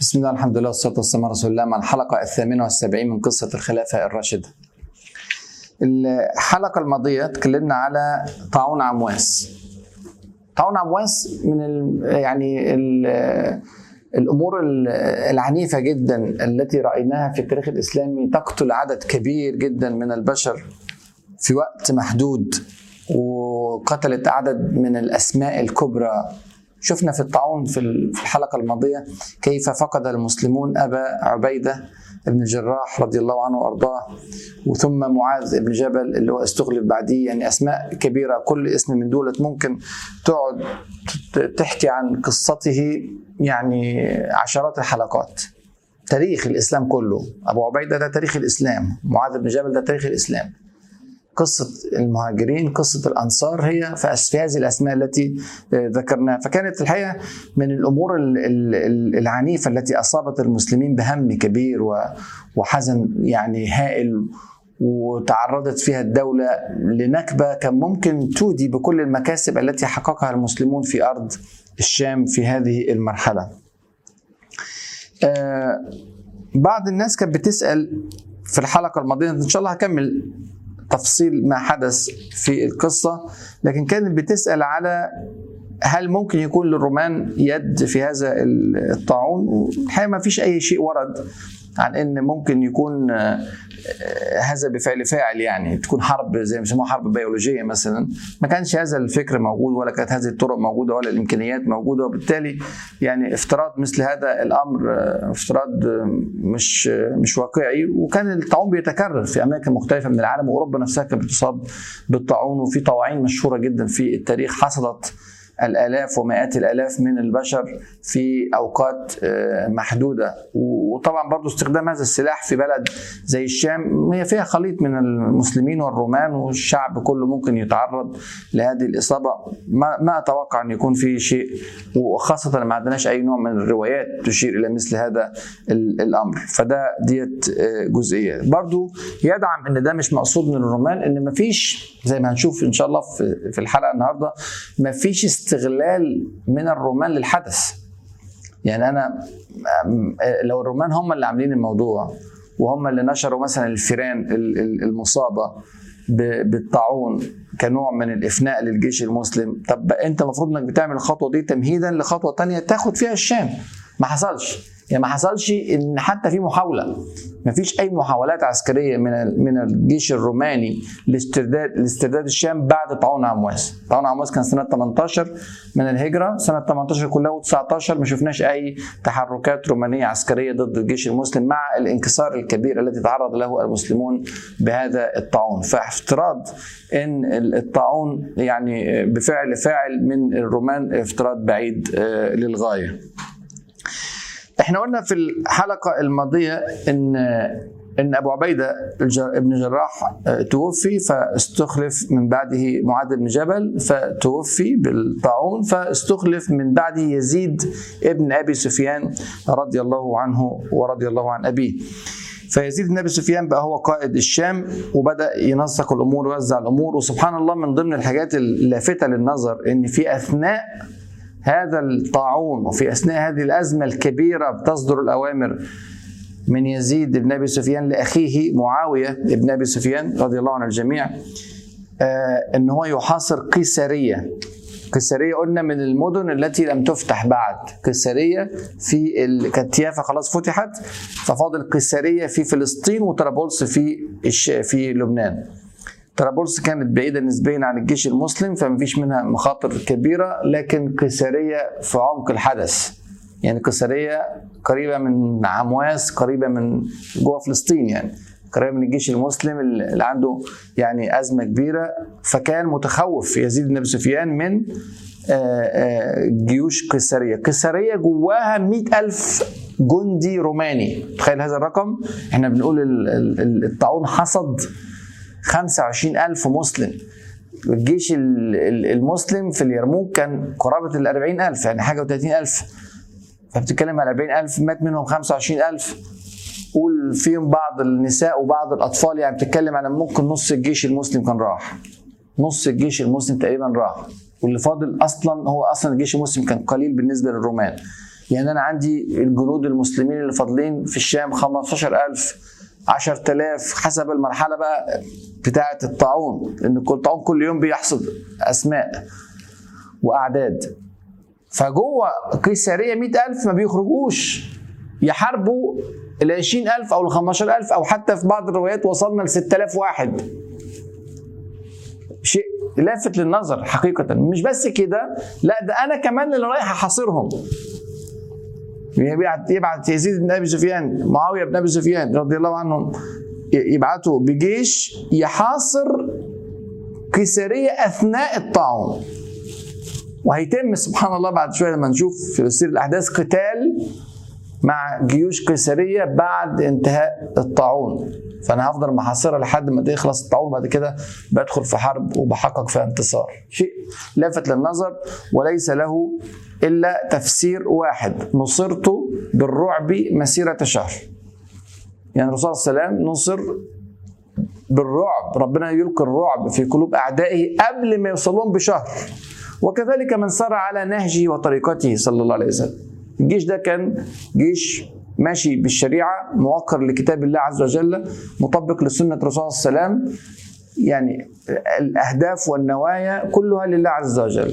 بسم الله الحمد لله والصلاة والسلام على رسول الله مع الحلقة الثامنة والسبعين من قصة الخلافة الراشدة. الحلقة الماضية تكلمنا على طاعون عمواس. طاعون عمواس من ال يعني ال الامور العنيفه جدا التي رايناها في التاريخ الاسلامي تقتل عدد كبير جدا من البشر في وقت محدود وقتلت عدد من الاسماء الكبرى شفنا في الطاعون في الحلقه الماضيه كيف فقد المسلمون ابا عبيده بن الجراح رضي الله عنه وارضاه وثم معاذ بن جبل اللي هو استخلف بعديه يعني اسماء كبيره كل اسم من دولت ممكن تقعد تحكي عن قصته يعني عشرات الحلقات تاريخ الاسلام كله ابو عبيده ده تاريخ الاسلام معاذ بن جبل ده تاريخ الاسلام قصة المهاجرين قصة الأنصار هي في هذه الأسماء التي ذكرناها فكانت الحقيقة من الأمور العنيفة التي أصابت المسلمين بهم كبير وحزن يعني هائل وتعرضت فيها الدولة لنكبة كان ممكن تودي بكل المكاسب التي حققها المسلمون في أرض الشام في هذه المرحلة آه بعض الناس كانت بتسأل في الحلقة الماضية إن شاء الله هكمل تفصيل ما حدث في القصة لكن كانت بتسأل على هل ممكن يكون للرومان يد في هذا الطاعون الحقيقة ما فيش أي شيء ورد عن ان ممكن يكون هذا بفعل فاعل يعني تكون حرب زي ما بيسموها حرب بيولوجيه مثلا ما كانش هذا الفكر موجود ولا كانت هذه الطرق موجوده ولا الامكانيات موجوده وبالتالي يعني افتراض مثل هذا الامر افتراض مش مش واقعي وكان الطاعون بيتكرر في اماكن مختلفه من العالم واوروبا نفسها كانت بتصاب بالطاعون وفي طواعين مشهوره جدا في التاريخ حصلت الالاف ومئات الالاف من البشر في اوقات محدوده وطبعا برضو استخدام هذا السلاح في بلد زي الشام هي فيها خليط من المسلمين والرومان والشعب كله ممكن يتعرض لهذه الاصابه ما, ما اتوقع ان يكون في شيء وخاصه ما عندناش اي نوع من الروايات تشير الى مثل هذا الامر فده ديت جزئيه برضو يدعم ان ده مش مقصود من الرومان ان ما فيش زي ما هنشوف ان شاء الله في الحلقه النهارده ما فيش استغلال من الرومان للحدث يعني انا لو الرومان هم اللي عاملين الموضوع وهم اللي نشروا مثلا الفيران المصابه بالطاعون كنوع من الافناء للجيش المسلم طب انت المفروض انك بتعمل الخطوه دي تمهيدا لخطوه تانية تاخد فيها الشام ما حصلش يعني ما حصلش ان حتى في محاوله ما فيش اي محاولات عسكريه من من الجيش الروماني لاسترداد لاسترداد الشام بعد طاعون عمواس طاعون عمواس كان سنه 18 من الهجره سنه 18 كلها و19 ما شفناش اي تحركات رومانيه عسكريه ضد الجيش المسلم مع الانكسار الكبير الذي تعرض له المسلمون بهذا الطاعون فافتراض ان الطاعون يعني بفعل فاعل من الرومان افتراض بعيد للغايه احنا قلنا في الحلقه الماضيه ان ان ابو عبيده ابن جراح توفي فاستخلف من بعده معاذ بن جبل فتوفي بالطاعون فاستخلف من بعده يزيد ابن ابي سفيان رضي الله عنه ورضي الله عن ابيه فيزيد بن ابي سفيان بقى هو قائد الشام وبدا ينسق الامور ويوزع الامور وسبحان الله من ضمن الحاجات اللافته للنظر ان في اثناء هذا الطاعون وفي اثناء هذه الازمه الكبيره بتصدر الاوامر من يزيد بن ابي سفيان لاخيه معاويه بن ابي سفيان رضي الله عن الجميع آه ان هو يحاصر قيساريه قيساريه قلنا من المدن التي لم تفتح بعد قيساريه في ال... كانت يافا خلاص فتحت ففاضل قيساريه في فلسطين وطرابلس في الش... في لبنان طرابلس كانت بعيدة نسبيا عن الجيش المسلم فما فيش منها مخاطر كبيرة لكن قيسارية في عمق الحدث يعني قيسارية قريبة من عمواس قريبة من جوه فلسطين يعني قريبة من الجيش المسلم اللي عنده يعني أزمة كبيرة فكان متخوف يزيد بن أبي سفيان من جيوش قيسارية قيسارية جواها مئة ألف جندي روماني تخيل هذا الرقم احنا بنقول الطاعون حصد 25 ألف مسلم الجيش المسلم في اليرموك كان قرابة ال 40 ألف يعني حاجة و30 ألف فبتتكلم على 40 ألف مات منهم 25 ألف قول فيهم بعض النساء وبعض الأطفال يعني بتتكلم على ممكن نص الجيش المسلم كان راح نص الجيش المسلم تقريبا راح واللي فاضل اصلا هو اصلا الجيش المسلم كان قليل بالنسبه للرومان يعني انا عندي الجنود المسلمين اللي فاضلين في الشام 15000 10000 حسب المرحله بقى بتاعه الطاعون لان كل طاعون كل يوم بيحصد اسماء واعداد فجوه قيساريه 100000 ما بيخرجوش يحاربوا ال 20000 او ال 15000 او حتى في بعض الروايات وصلنا ل 6000 واحد شيء لافت للنظر حقيقة مش بس كده لا ده أنا كمان اللي رايح أحاصرهم يبعت يبعت يزيد بن ابي سفيان معاويه بن ابي سفيان رضي الله عنهم يبعتوا بجيش يحاصر قيساريه اثناء الطاعون وهيتم سبحان الله بعد شويه لما نشوف في سير الاحداث قتال مع جيوش قيساريه بعد انتهاء الطاعون فانا هفضل محاصرها لحد ما يخلص الطاعون بعد كده بدخل في حرب وبحقق فيها انتصار شيء لافت للنظر وليس له الا تفسير واحد نصرت بالرعب مسيره شهر يعني الرسول صلى الله عليه وسلم نصر بالرعب ربنا يلقي الرعب في قلوب اعدائه قبل ما يوصلهم بشهر وكذلك من سار على نهجه وطريقته صلى الله عليه وسلم الجيش ده كان جيش ماشي بالشريعة موقر لكتاب الله عز وجل مطبق لسنة الرسول صلى الله عليه وسلم يعني الأهداف والنوايا كلها لله عز وجل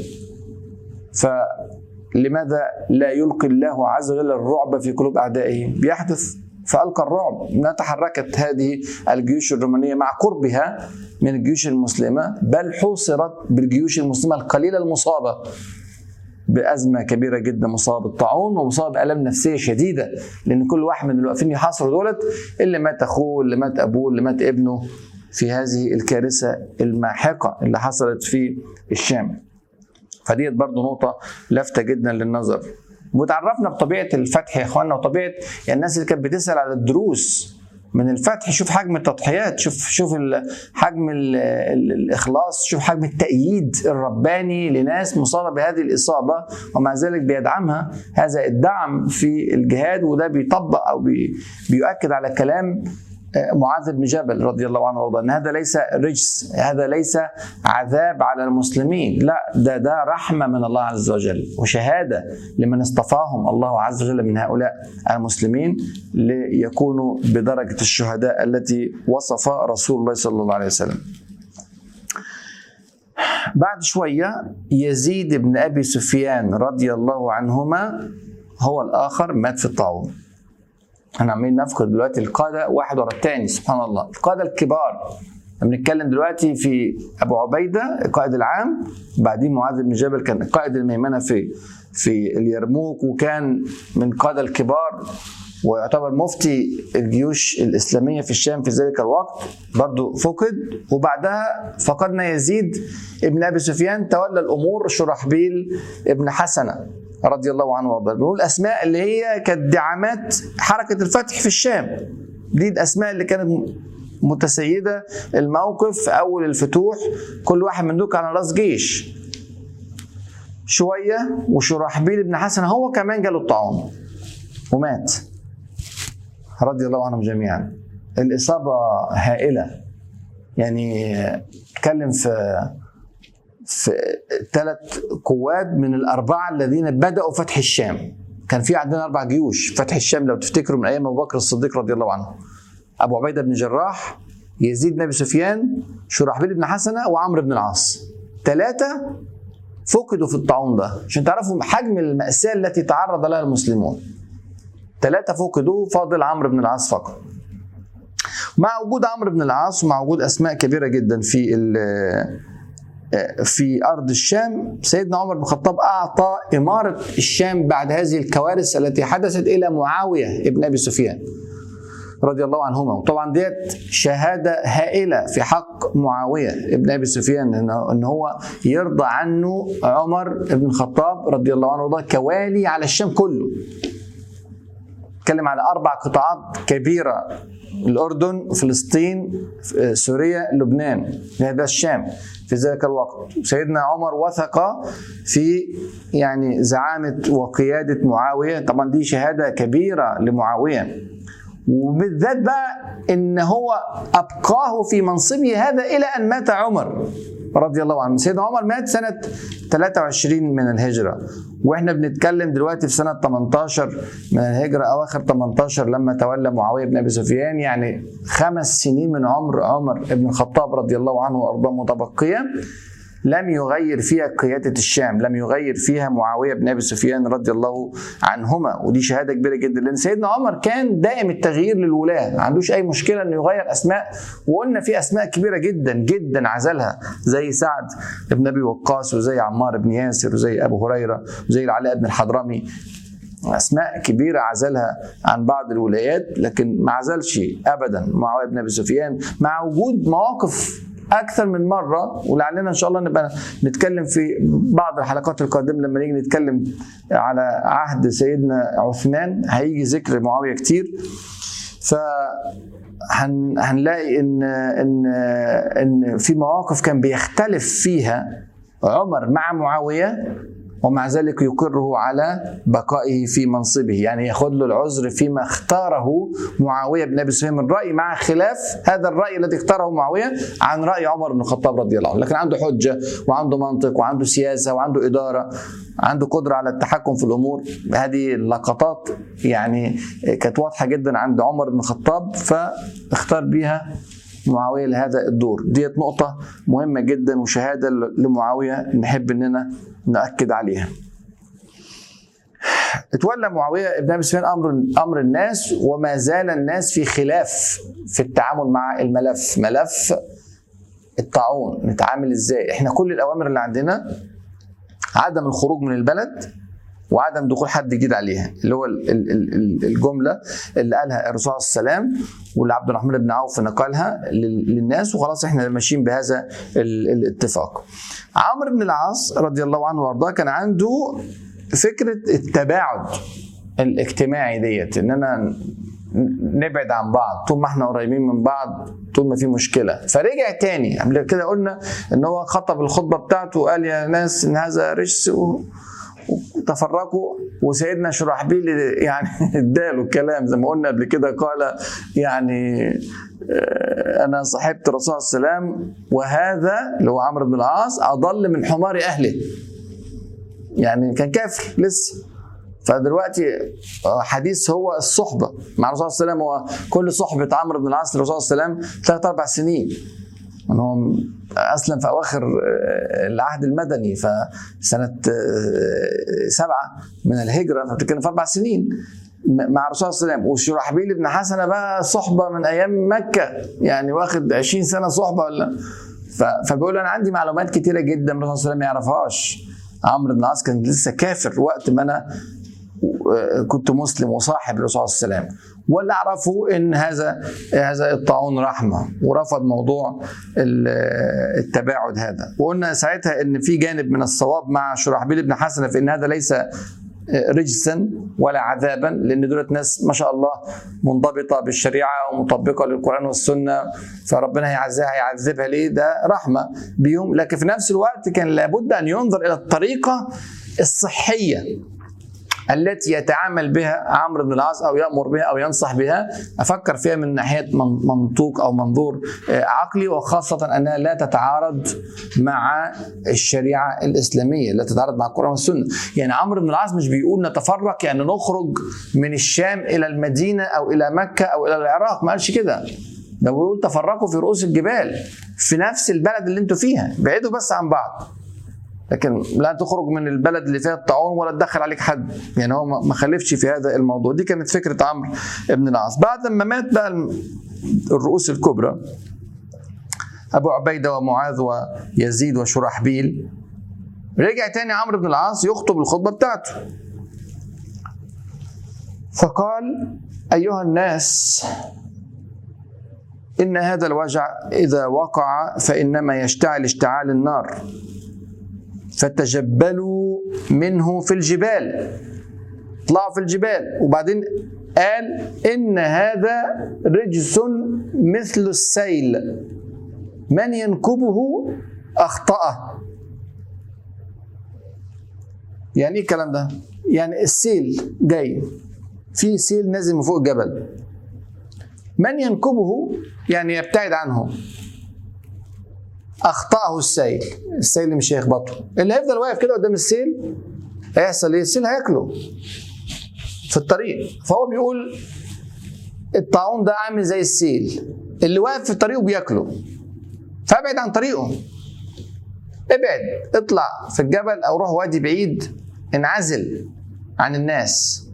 فلماذا لا يلقي الله عز وجل الرعب في قلوب أعدائه بيحدث فألقى الرعب ما تحركت هذه الجيوش الرومانية مع قربها من الجيوش المسلمة بل حوصرت بالجيوش المسلمة القليلة المصابة بأزمة كبيرة جدا مصاب بالطاعون ومصاب بآلام نفسية شديدة لأن كل واحد من اللي واقفين يحاصروا دولت اللي مات أخوه اللي مات أبوه اللي مات ابنه في هذه الكارثة الماحقة اللي حصلت في الشام فديت برضو نقطة لافتة جدا للنظر وتعرفنا بطبيعة الفتح يا إخواننا وطبيعة يعني الناس اللي كانت بتسأل على الدروس من الفتح شوف حجم التضحيات شوف شوف حجم ال ال الاخلاص شوف حجم التأييد الرباني لناس مصابه بهذه الاصابه ومع ذلك بيدعمها هذا الدعم في الجهاد وده بيطبق او بي بيؤكد على كلام معاذ بن جبل رضي الله عنه وارضاه ان هذا ليس رجس هذا ليس عذاب على المسلمين لا ده ده رحمه من الله عز وجل وشهاده لمن اصطفاهم الله عز وجل من هؤلاء المسلمين ليكونوا بدرجه الشهداء التي وصف رسول الله صلى الله عليه وسلم بعد شويه يزيد بن ابي سفيان رضي الله عنهما هو الاخر مات في الطاعون احنا عمالين نفقد دلوقتي القاده واحد ورا الثاني سبحان الله القاده الكبار بنتكلم دلوقتي في ابو عبيده القائد العام بعدين معاذ بن جبل كان قائد الميمنه في في اليرموك وكان من القاده الكبار ويعتبر مفتي الجيوش الإسلامية في الشام في ذلك الوقت برضو فقد وبعدها فقدنا يزيد ابن أبي سفيان تولى الأمور شرحبيل ابن حسنة رضي الله عنه وارضاه بنقول الاسماء اللي هي كانت دعامات حركه الفتح في الشام دي الاسماء اللي كانت متسيده الموقف في اول الفتوح كل واحد من دول كان راس جيش شويه وشرحبيل بن حسن هو كمان جاله الطاعون ومات رضي الله عنهم جميعا الاصابه هائله يعني اتكلم في في ثلاث قوات من الأربعة الذين بدأوا فتح الشام كان في عندنا أربع جيوش فتح الشام لو تفتكروا من أيام أبو بكر الصديق رضي الله عنه أبو عبيدة بن جراح يزيد بن أبي سفيان شرحبيل بن حسنة وعمرو بن العاص ثلاثة فقدوا في الطاعون ده عشان تعرفوا حجم المأساة التي تعرض لها المسلمون ثلاثة فقدوا فاضل عمرو بن العاص فقط مع وجود عمرو بن العاص ومع وجود أسماء كبيرة جدا في في ارض الشام سيدنا عمر بن الخطاب اعطى اماره الشام بعد هذه الكوارث التي حدثت الى معاويه ابن ابي سفيان رضي الله عنهما وطبعا ديت شهاده هائله في حق معاويه ابن ابي سفيان ان هو يرضى عنه عمر بن الخطاب رضي الله عنه وارضاه كوالي على الشام كله اتكلم على اربع قطاعات كبيره الاردن فلسطين سوريا لبنان هذا الشام في ذلك الوقت سيدنا عمر وثق في يعني زعامة وقيادة معاوية طبعا دي شهادة كبيرة لمعاوية وبالذات بقى ان هو ابقاه في منصبه هذا الى ان مات عمر رضي الله عنه سيدنا عمر مات سنة 23 من الهجرة واحنا بنتكلم دلوقتي في سنة 18 من الهجرة أواخر 18 لما تولى معاوية بن أبي سفيان يعني خمس سنين من عمر عمر بن الخطاب رضي الله عنه وأرضاه متبقية لم يغير فيها قيادة الشام لم يغير فيها معاوية بن أبي سفيان رضي الله عنهما ودي شهادة كبيرة جدا لأن سيدنا عمر كان دائم التغيير للولاة ما عندوش أي مشكلة أنه يغير أسماء وقلنا في أسماء كبيرة جدا جدا عزلها زي سعد بن أبي وقاص وزي عمار بن ياسر وزي أبو هريرة وزي العلاء بن الحضرمي اسماء كبيره عزلها عن بعض الولايات لكن ما عزلش ابدا معاويه بن ابي سفيان مع وجود مواقف اكثر من مره ولعلنا ان شاء الله نبقى نتكلم في بعض الحلقات القادمه لما نيجي نتكلم على عهد سيدنا عثمان هيجي ذكر معاويه كتير ف هن هنلاقي ان ان ان في مواقف كان بيختلف فيها عمر مع معاويه ومع ذلك يقره على بقائه في منصبه يعني ياخذ له العذر فيما اختاره معاويه بن ابي سفيان من راي مع خلاف هذا الراي الذي اختاره معاويه عن راي عمر بن الخطاب رضي الله عنه لكن عنده حجه وعنده منطق وعنده سياسه وعنده اداره عنده قدره على التحكم في الامور هذه اللقطات يعني كانت واضحه جدا عند عمر بن الخطاب فاختار بيها معاويه لهذا الدور ديت نقطه مهمه جدا وشهاده لمعاويه نحب اننا ناكد عليها اتولى معاويه بن ابي سفيان امر امر الناس وما زال الناس في خلاف في التعامل مع الملف ملف الطاعون نتعامل ازاي احنا كل الاوامر اللي عندنا عدم الخروج من البلد وعدم دخول حد جديد عليها اللي هو الجمله اللي قالها الرسول صلى الله عليه وسلم واللي عبد الرحمن بن عوف نقلها للناس وخلاص احنا ماشيين بهذا الاتفاق. عمرو بن العاص رضي الله عنه وارضاه كان عنده فكره التباعد الاجتماعي ديت ان انا نبعد عن بعض طول ما احنا قريبين من بعض طول ما في مشكله فرجع تاني قبل كده قلنا ان هو خطب الخطبه بتاعته وقال يا ناس ان هذا رجس و... وتفرقوا وسيدنا شرحبيل يعني اداله الكلام زي ما قلنا قبل كده قال يعني انا صاحبت الرسول صلى الله عليه وسلم وهذا اللي هو عمرو بن العاص اضل من حمار اهله يعني كان كافر لسه فدلوقتي حديث هو الصحبه مع الرسول صلى الله عليه وسلم هو كل صحبه عمرو بن العاص للرسول صلى الله عليه وسلم ثلاث اربع سنين ان هو اسلم في اواخر العهد المدني فسنه سبعه من الهجره فبتتكلم في اربع سنين مع الرسول صلى الله عليه وسلم وشرحبيل بن حسنه بقى صحبه من ايام مكه يعني واخد 20 سنه صحبه ولا فبيقول انا عندي معلومات كتيره جدا الرسول صلى الله عليه وسلم ما يعرفهاش عمرو بن العاص كان لسه كافر وقت ما انا كنت مسلم وصاحب الرسول صلى الله عليه وسلم واللي اعرفه ان هذا هذا الطاعون رحمه ورفض موضوع التباعد هذا وقلنا ساعتها ان في جانب من الصواب مع شرحبيل بن حسنه في ان هذا ليس رجسا ولا عذابا لان دولت ناس ما شاء الله منضبطه بالشريعه ومطبقه للقران والسنه فربنا هيعزها هيعذبها ليه ده رحمه بيهم لكن في نفس الوقت كان لابد ان ينظر الى الطريقه الصحيه التي يتعامل بها عمرو بن العاص او يامر بها او ينصح بها افكر فيها من ناحيه منطوق او منظور عقلي وخاصه انها لا تتعارض مع الشريعه الاسلاميه لا تتعارض مع القران والسنه يعني عمرو بن العاص مش بيقول نتفرق يعني نخرج من الشام الى المدينه او الى مكه او الى العراق ما قالش كده ده بيقول تفرقوا في رؤوس الجبال في نفس البلد اللي انتوا فيها بعيدوا بس عن بعض لكن لا تخرج من البلد اللي فيها الطاعون ولا تدخل عليك حد يعني هو ما خلفش في هذا الموضوع دي كانت فكره عمرو بن العاص بعد ما مات بقى الرؤوس الكبرى ابو عبيده ومعاذ ويزيد وشرحبيل رجع تاني عمرو بن العاص يخطب الخطبه بتاعته فقال ايها الناس ان هذا الوجع اذا وقع فانما يشتعل اشتعال النار فتجبلوا منه في الجبال اطلعوا في الجبال وبعدين قال ان هذا رجس مثل السيل من ينكبه اخطاه يعني ايه الكلام ده يعني السيل جاي في سيل نازل من فوق الجبل من ينكبه يعني يبتعد عنه اخطاه السيل السيل اللي مش هيخبطه اللي هيفضل واقف كده قدام السيل هيحصل ايه السيل هياكله في الطريق فهو بيقول الطاعون ده عامل زي السيل اللي واقف في الطريق وبياكله فابعد عن طريقه ابعد اطلع في الجبل او روح وادي بعيد انعزل عن الناس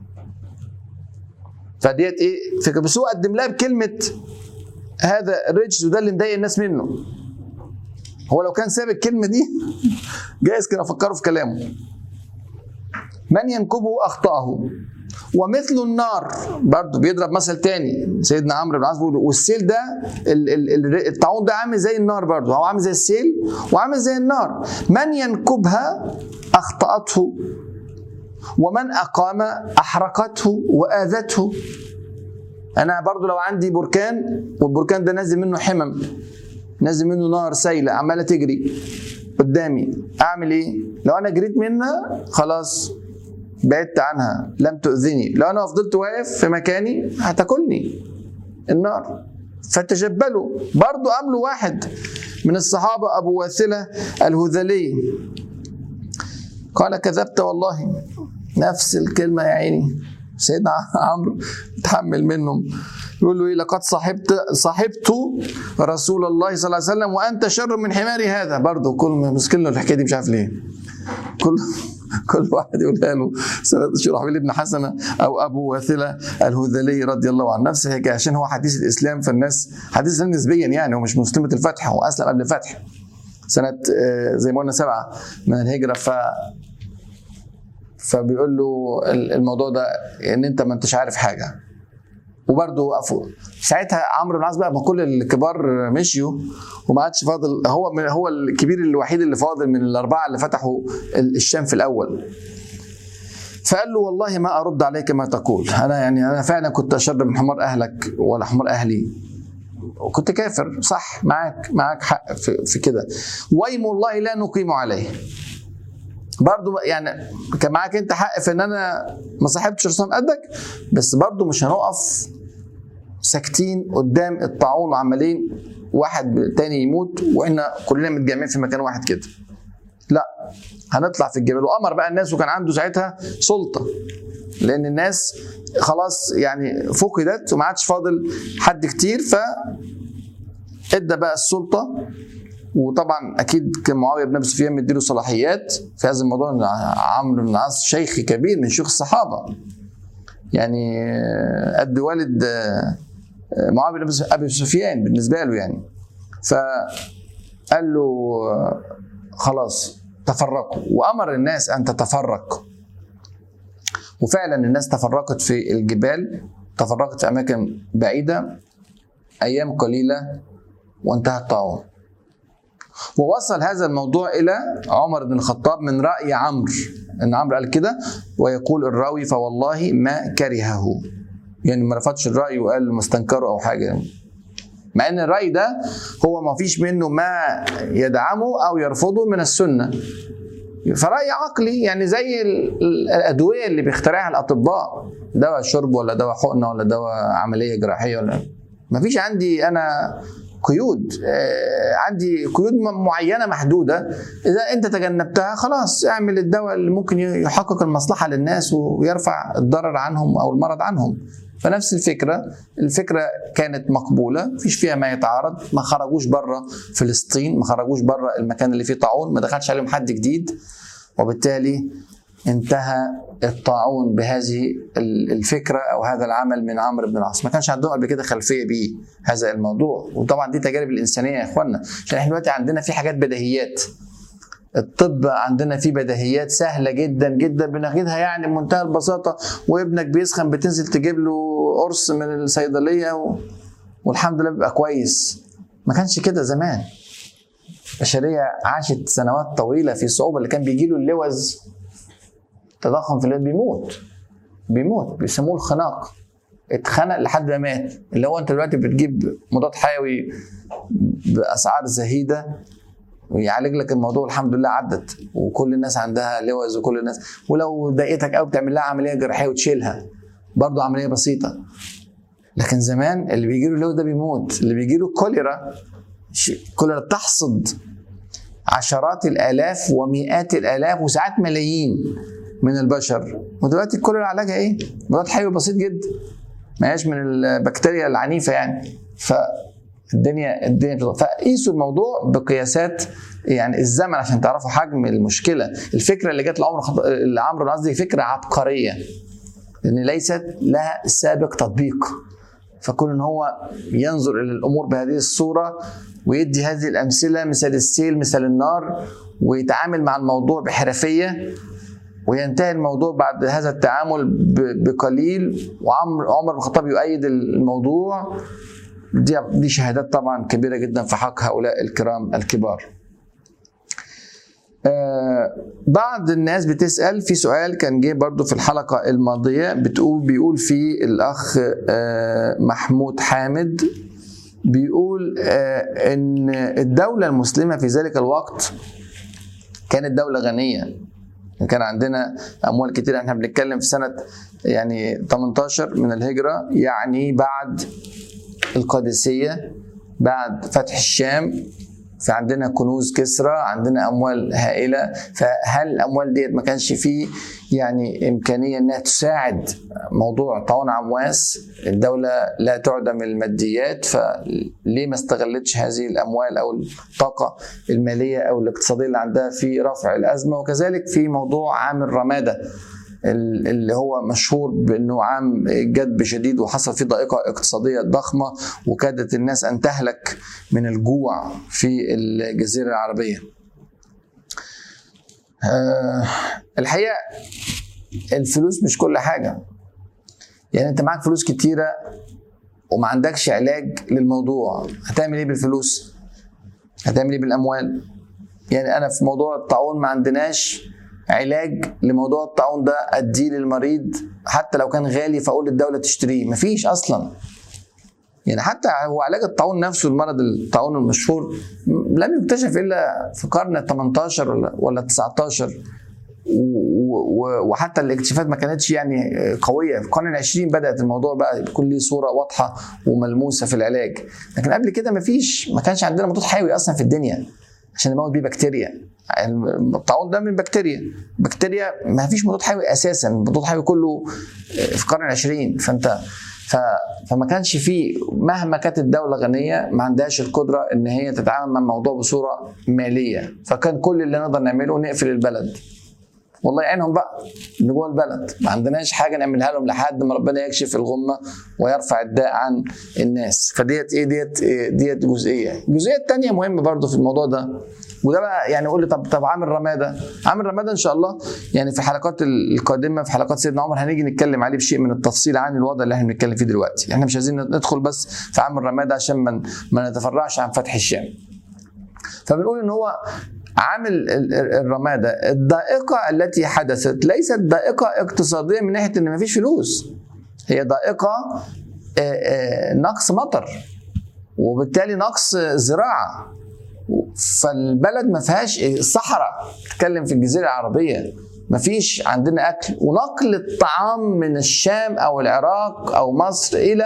فديت ايه فكره بس هو قدم لها بكلمه هذا الرجس وده اللي مضايق الناس منه هو لو كان ساب الكلمه دي جايز كان افكره في كلامه من ينكبه اخطاه ومثل النار برضه بيضرب مثل تاني سيدنا عمرو بن العاص بيقول والسيل ده ال- ال- ال- الطاعون ده عامل زي النار برضه هو عامل زي السيل وعامل زي النار من ينكبها اخطاته ومن اقام احرقته واذته انا برضو لو عندي بركان والبركان ده نازل منه حمم نازل منه نار سايله عماله تجري قدامي اعمل ايه لو انا جريت منها خلاص بعدت عنها لم تؤذني لو انا فضلت واقف في مكاني هتاكلني النار فتجبلوا برضو قامله واحد من الصحابة أبو واثلة الهذلي قال كذبت والله نفس الكلمة يا عيني سيدنا عمرو تحمل منهم يقول له ايه لقد صاحبت صاحبت رسول الله صلى الله عليه وسلم وانت شر من حماري هذا برضه كل مسكين له الحكايه دي مش عارف ليه كل كل واحد يقولها له سنة شرحبيل بن حسنة أو أبو واثلة الهذلي رضي الله عنه نفس الحكاية عشان هو حديث الإسلام فالناس حديث الإسلام نسبيا يعني هو مش مسلمة الفتح هو أسلم قبل الفتح سنة آه، زي ما قلنا سبعة من الهجرة ف فبيقول له الموضوع ده ان انت ما انتش عارف حاجه وبرضه وقفوا ساعتها عمرو بن العاص بقى ما كل الكبار مشيوا وما عادش فاضل هو من هو الكبير الوحيد اللي فاضل من الاربعه اللي فتحوا الشام في الاول فقال له والله ما ارد عليك ما تقول انا يعني انا فعلا كنت اشر من حمار اهلك ولا حمار اهلي وكنت كافر صح معاك معاك حق في, في كده وايم الله لا نقيم عليه برضو يعني كان معاك انت حق في ان انا ما صاحبتش رسول قدك بس برضو مش هنقف ساكتين قدام الطاعون وعمالين واحد تاني يموت واحنا كلنا متجمعين في مكان واحد كده لا هنطلع في الجبال وامر بقى الناس وكان عنده ساعتها سلطه لان الناس خلاص يعني فقدت وما عادش فاضل حد كتير ف ادى بقى السلطه وطبعا اكيد كان معاويه بن ابي سفيان مديله صلاحيات في هذا الموضوع ان عمرو بن العاص شيخ كبير من شيوخ الصحابه يعني قد والد معاويه بن ابي سفيان بالنسبه له يعني فقال له خلاص تفرقوا وامر الناس ان تتفرق وفعلا الناس تفرقت في الجبال تفرقت في اماكن بعيده ايام قليله وانتهى الطاعون ووصل هذا الموضوع الى عمر بن الخطاب من راي عمرو ان عمرو قال كده ويقول الراوي فوالله ما كرهه يعني ما رفضش الراي وقال مستنكره او حاجه مع ان الراي ده هو ما فيش منه ما يدعمه او يرفضه من السنه فراي عقلي يعني زي الادويه اللي بيخترعها الاطباء دواء شرب ولا دواء حقنه ولا دواء عمليه جراحيه ولا ما فيش عندي انا قيود عندي قيود معينه محدوده اذا انت تجنبتها خلاص اعمل الدواء اللي ممكن يحقق المصلحه للناس ويرفع الضرر عنهم او المرض عنهم فنفس الفكره الفكره كانت مقبوله مفيش فيها ما يتعارض ما خرجوش بره فلسطين ما خرجوش بره المكان اللي فيه طاعون ما دخلش عليهم حد جديد وبالتالي انتهى الطاعون بهذه الفكره او هذا العمل من عمرو بن العاص ما كانش عندهم قبل كده خلفيه بيه هذا الموضوع وطبعا دي تجارب الانسانيه يا اخوانا عشان احنا دلوقتي عندنا في حاجات بديهيات الطب عندنا فيه بديهيات سهله جدا جدا بناخدها يعني بمنتهى البساطه وابنك بيسخن بتنزل تجيب له قرص من الصيدليه و... والحمد لله بيبقى كويس ما كانش كده زمان البشريه عاشت سنوات طويله في الصعوبه اللي كان بيجي له اللوز تضخم في الوقت بيموت بيموت بيسموه الخناق اتخنق لحد ما مات اللي هو انت دلوقتي بتجيب مضاد حيوي باسعار زهيده ويعالج لك الموضوع الحمد لله عدت وكل الناس عندها لوز وكل الناس ولو ضايقتك قوي بتعمل لها عمليه جراحيه وتشيلها برضه عمليه بسيطه لكن زمان اللي بيجي له اللوز ده بيموت اللي بيجي له كوليرا كوليرا تحصد عشرات الالاف ومئات الالاف وساعات ملايين من البشر ودلوقتي كل العلاج ايه؟ مضاد حيوي بسيط جدا ما هياش من البكتيريا العنيفه يعني فالدنيا الدنيا فقيسوا الموضوع بقياسات يعني الزمن عشان تعرفوا حجم المشكله الفكره اللي جت لعمر خط... لعمرو قصدي فكره عبقريه لان ليست لها سابق تطبيق فكون ان هو ينظر الى الامور بهذه الصوره ويدي هذه الامثله مثال السيل مثال النار ويتعامل مع الموضوع بحرفيه وينتهي الموضوع بعد هذا التعامل بقليل وعمر عمر بن الخطاب يؤيد الموضوع دي دي شهادات طبعا كبيره جدا في حق هؤلاء الكرام الكبار. آه بعض الناس بتسال في سؤال كان جه برضو في الحلقه الماضيه بتقول بيقول في الاخ آه محمود حامد بيقول آه ان الدوله المسلمه في ذلك الوقت كانت دوله غنيه كان عندنا اموال كتير احنا بنتكلم في سنه يعني 18 من الهجره يعني بعد القادسيه بعد فتح الشام فعندنا كنوز كسرى عندنا اموال هائله فهل الاموال ديت ما كانش فيه يعني امكانيه انها تساعد موضوع طاعون عمواس الدوله لا تعدم الماديات فليه ما استغلتش هذه الاموال او الطاقه الماليه او الاقتصاديه اللي عندها في رفع الازمه وكذلك في موضوع عام الرماده اللي هو مشهور بانه عام جدب شديد وحصل فيه ضائقه اقتصاديه ضخمه وكادت الناس ان تهلك من الجوع في الجزيره العربيه. أه الحقيقه الفلوس مش كل حاجه. يعني انت معاك فلوس كتيره وما عندكش علاج للموضوع، هتعمل ايه بالفلوس؟ هتعمل ايه بالاموال؟ يعني انا في موضوع الطاعون ما عندناش علاج لموضوع الطاعون ده اديه للمريض حتى لو كان غالي فاقول للدوله تشتريه مفيش اصلا يعني حتى هو علاج الطاعون نفسه المرض الطاعون المشهور لم يكتشف الا في قرن ال 18 ولا ولا 19 وحتى الاكتشافات ما كانتش يعني قويه في القرن العشرين بدات الموضوع بقى يكون ليه صوره واضحه وملموسه في العلاج لكن قبل كده ما فيش ما كانش عندنا مضاد حيوي اصلا في الدنيا عشان نموت بيه بكتيريا الطاعون ده من بكتيريا بكتيريا ما فيش مضاد حيوي اساسا المضاد الحيوي كله في القرن العشرين فانت ف... فما كانش فيه مهما كانت الدوله غنيه ما عندهاش القدره ان هي تتعامل مع الموضوع بصوره ماليه فكان كل اللي نقدر نعمله نقفل البلد والله يعينهم بقى اللي جوه البلد ما عندناش حاجه نعملها لهم لحد ما ربنا يكشف الغمه ويرفع الداء عن الناس فديت ايه ديت إيه ديت جزئيه الجزئيه الثانيه مهمه برضو في الموضوع ده وده بقى يعني قول لي طب طب عامل رماده عامل رماده ان شاء الله يعني في الحلقات القادمه في حلقات سيدنا عمر هنيجي نتكلم عليه بشيء من التفصيل عن الوضع اللي احنا بنتكلم فيه دلوقتي احنا مش عايزين ندخل بس في عامل رماده عشان ما ما نتفرعش عن فتح الشام فبنقول ان هو عامل الرماده الضائقه التي حدثت ليست ضائقه اقتصاديه من ناحيه ان مفيش فلوس هي ضائقه نقص مطر وبالتالي نقص زراعه فالبلد ما فيهاش الصحراء تتكلم في الجزيره العربيه ما فيش عندنا اكل ونقل الطعام من الشام او العراق او مصر الى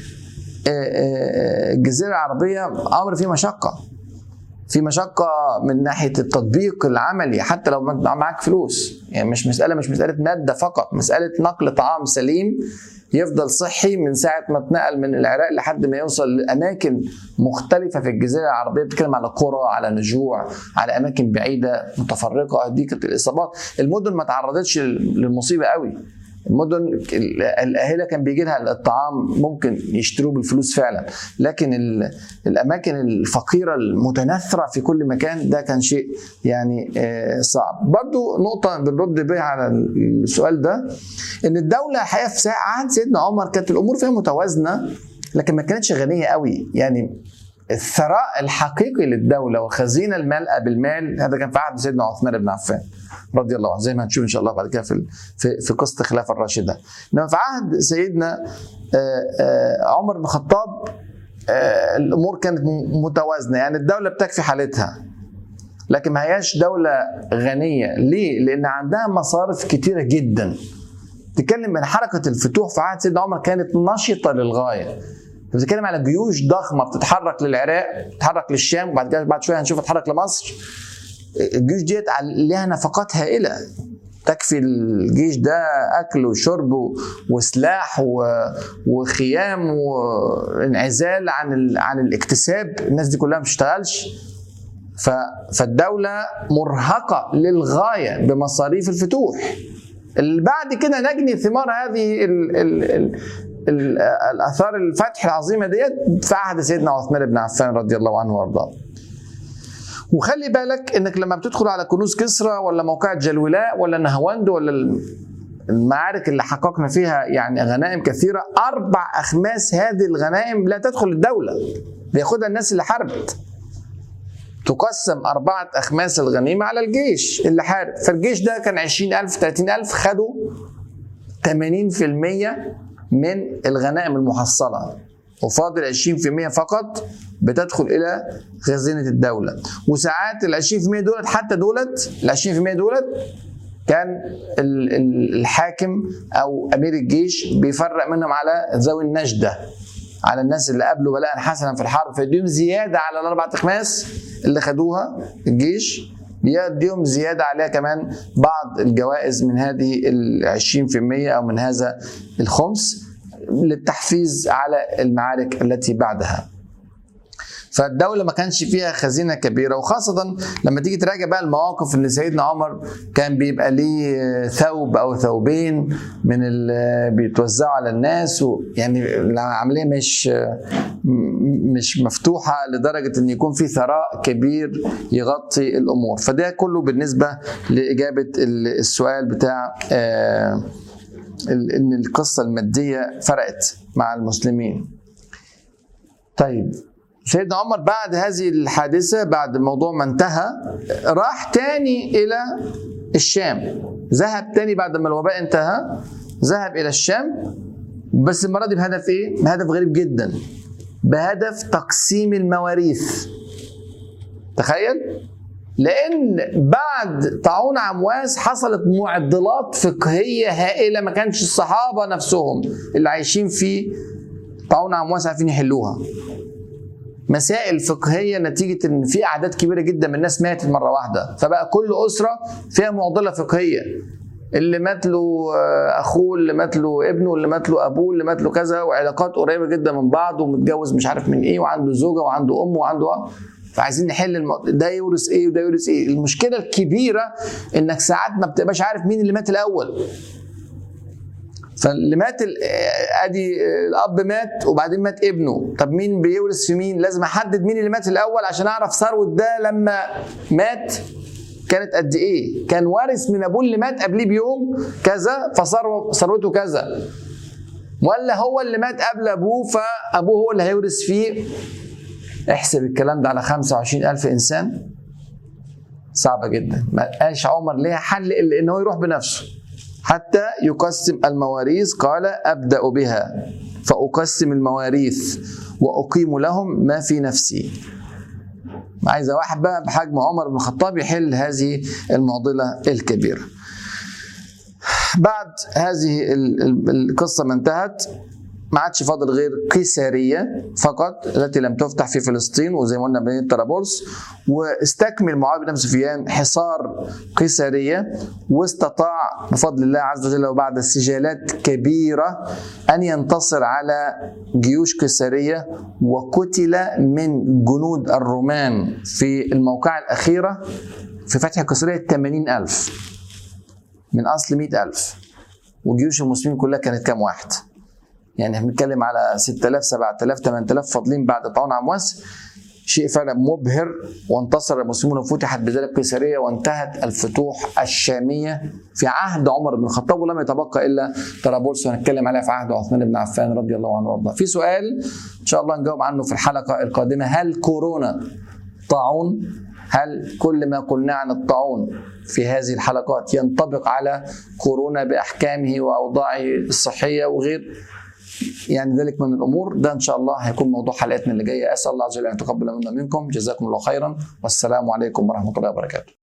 الجزيره العربيه امر فيه مشقه في مشقه من ناحيه التطبيق العملي حتى لو معاك فلوس يعني مش مساله مش مساله ماده فقط مساله نقل طعام سليم يفضل صحي من ساعه ما اتنقل من العراق لحد ما يوصل لاماكن مختلفه في الجزيره العربيه بتتكلم على قرى على نجوع على اماكن بعيده متفرقه دي كانت الاصابات المدن ما تعرضتش للمصيبه قوي المدن الاهله كان بيجي لها الطعام ممكن يشتروه بالفلوس فعلا لكن الاماكن الفقيره المتناثره في كل مكان ده كان شيء يعني صعب برضو نقطه بنرد بيها على السؤال ده ان الدوله الحقيقه في عهد سيدنا عمر كانت الامور فيها متوازنه لكن ما كانتش غنيه قوي يعني الثراء الحقيقي للدوله والخزينه الملأى بالمال هذا كان في عهد سيدنا عثمان بن عفان رضي الله عنه زي ما هنشوف ان شاء الله بعد كده في في في قصه الخلافه الراشده انما في عهد سيدنا عمر بن الخطاب الامور كانت متوازنه يعني الدوله بتكفي حالتها لكن ما هياش دوله غنيه ليه لان عندها مصارف كتيره جدا تتكلم من حركه الفتوح في عهد سيدنا عمر كانت نشطه للغايه بتتكلم على جيوش ضخمه بتتحرك للعراق بتتحرك للشام وبعد كده بعد شويه هنشوف تتحرك لمصر الجيوش ديت لها نفقات هائله تكفي الجيش ده اكل وشرب وسلاح وخيام وانعزال عن عن الاكتساب الناس دي كلها ما بتشتغلش فالدوله مرهقه للغايه بمصاريف الفتوح اللي بعد كده نجني ثمار هذه ال ال ال الاثار الفتح العظيمه ديت في عهد سيدنا عثمان بن عفان رضي الله عنه وارضاه وخلي بالك انك لما بتدخل على كنوز كسرى ولا موقع جلولاء ولا نهواند ولا المعارك اللي حققنا فيها يعني غنائم كثيره اربع اخماس هذه الغنائم لا تدخل الدوله بياخدها الناس اللي حاربت تقسم أربعة أخماس الغنيمة على الجيش اللي حارب فالجيش ده كان 20000 30000 خدوا 80% من الغنائم المحصلة وفاضل 20% فقط بتدخل الى خزينه الدوله وساعات ال 20% دولت حتى دولت ال 20% دولت كان الحاكم او امير الجيش بيفرق منهم على ذوي النجده على الناس اللي قابلوا بلاء حسنا في الحرب فيديهم زياده على الاربع اخماس اللي خدوها الجيش بيديهم زياده عليها كمان بعض الجوائز من هذه ال 20% او من هذا الخمس للتحفيز على المعارك التي بعدها فالدوله ما كانش فيها خزينه كبيره وخاصه لما تيجي تراجع بقى المواقف ان سيدنا عمر كان بيبقى ليه ثوب او ثوبين من اللي بيتوزعوا على الناس ويعني العمليه مش مش مفتوحه لدرجه ان يكون في ثراء كبير يغطي الامور فده كله بالنسبه لاجابه السؤال بتاع ان القصه الماديه فرقت مع المسلمين طيب سيدنا عمر بعد هذه الحادثة بعد الموضوع ما انتهى راح تاني إلى الشام ذهب تاني بعد ما الوباء انتهى ذهب إلى الشام بس المرة دي بهدف إيه؟ بهدف غريب جدا بهدف تقسيم المواريث تخيل لان بعد طاعون عمواس حصلت معضلات فقهيه هائله ما كانش الصحابه نفسهم اللي عايشين في طاعون عمواس عارفين يحلوها مسائل فقهيه نتيجه ان في اعداد كبيره جدا من الناس ماتت مره واحده فبقى كل اسره فيها معضله فقهيه اللي مات له اخوه اللي مات له ابنه اللي مات له ابوه اللي مات له كذا وعلاقات قريبه جدا من بعض ومتجوز مش عارف من ايه وعنده زوجه وعنده ام وعنده فعايزين نحل الم... ده يورث ايه وده يورث ايه المشكله الكبيره انك ساعات ما بتبقاش عارف مين اللي مات الاول فاللي مات ال... ادي الاب مات وبعدين مات ابنه طب مين بيورث في مين لازم احدد مين اللي مات الاول عشان اعرف ثروه ده لما مات كانت قد ايه كان وارث من ابوه اللي مات قبليه بيوم كذا فثروته كذا ولا هو اللي مات قبل ابوه فابوه هو اللي هيورث فيه احسب الكلام ده على 25000 انسان صعبه جدا ما قالش عمر ليها حل الا ان هو يروح بنفسه حتى يقسم المواريث قال ابدا بها فاقسم المواريث واقيم لهم ما في نفسي عايزه واحد بقى بحجم عمر بن الخطاب يحل هذه المعضله الكبيره بعد هذه القصه ما انتهت ما عادش فاضل غير قيسارية فقط التي لم تفتح في فلسطين وزي ما قلنا مدينة طرابلس واستكمل معاوية بن سفيان حصار قيسارية واستطاع بفضل الله عز وجل وبعد سجالات كبيرة أن ينتصر على جيوش قيسارية وقتل من جنود الرومان في الموقعة الأخيرة في فتح قيسارية 80 ألف من أصل 100 ألف وجيوش المسلمين كلها كانت كام واحد؟ يعني احنا بنتكلم على 6000 7000 8000 فاضلين بعد طاعون عمواس شيء فعلا مبهر وانتصر المسلمون وفتحت بذلك قيساريه وانتهت الفتوح الشاميه في عهد عمر بن الخطاب ولم يتبقى الا طرابلس وهنتكلم عليها في عهد عثمان بن عفان رضي الله عنه وارضاه. في سؤال ان شاء الله نجاوب عنه في الحلقه القادمه هل كورونا طاعون؟ هل كل ما قلناه عن الطاعون في هذه الحلقات ينطبق على كورونا باحكامه واوضاعه الصحيه وغير يعني ذلك من الامور ده ان شاء الله هيكون موضوع حلقتنا اللي جايه اسال الله عز وجل ان يتقبل منا منكم جزاكم الله خيرا والسلام عليكم ورحمه الله وبركاته